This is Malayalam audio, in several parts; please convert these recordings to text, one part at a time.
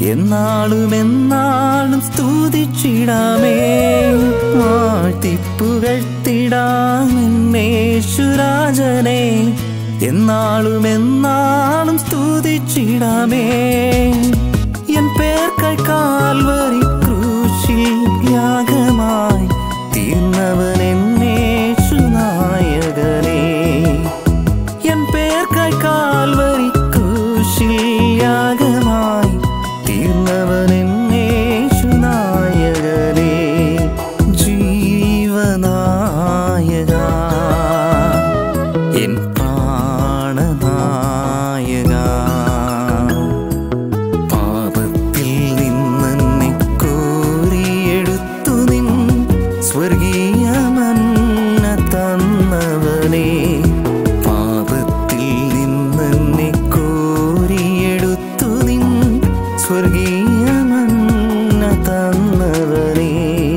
എന്നാളും എന്നാളും സ്തുതിച്ചിടാമേ വാഴ്ത്തിപ്പുകഴ്ത്തിടാമെന്നേശുരാജനെ എന്നാളും എന്നാളും സ്തുതിച്ചിടാമേ എൻ പേർക്കായി കാൽവരി ക്രൂശിൽ യാഗമായി തീർന്നവൻ എന്നേശുനായകനേ എൻ പേർക്കായി കാൽവരി ക്രൂശിൽ യാഗമായി തീർന്നവൻ എന്നേശുനായകനേ ജീവനായക എൻ പ്രാണനായക പാപത്തിൽ നിന്നെ കോരിയെടുത്തു നിൻ സ്വർഗീയ മന്ന തന്നവനെ പാപത്തിൽ നിന്നെ കോരിയെടുത്തു നിൻ സ്വർഗീയ മന്ന തന്നവനെ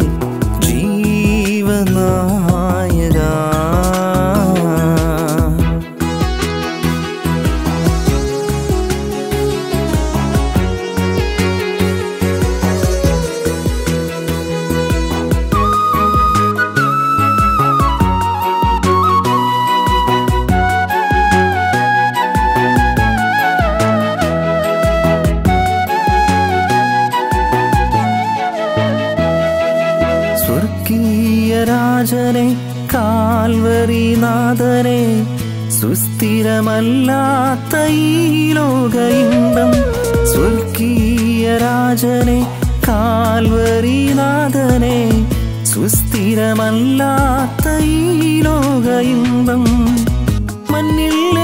ജീവനായക സ്വർഗീയ രാജനെ കാൽവരിനാഥനെ സുസ്ഥിരമല്ലാത്ത ഈ ലോക ഇമ്പം സ്വർഗീയ രാജനെ കാൽവരിനാഥനെ സുസ്ഥിരമല്ലാത്ത ഈ ലോക ഇമ്പം മണ്ണിൽ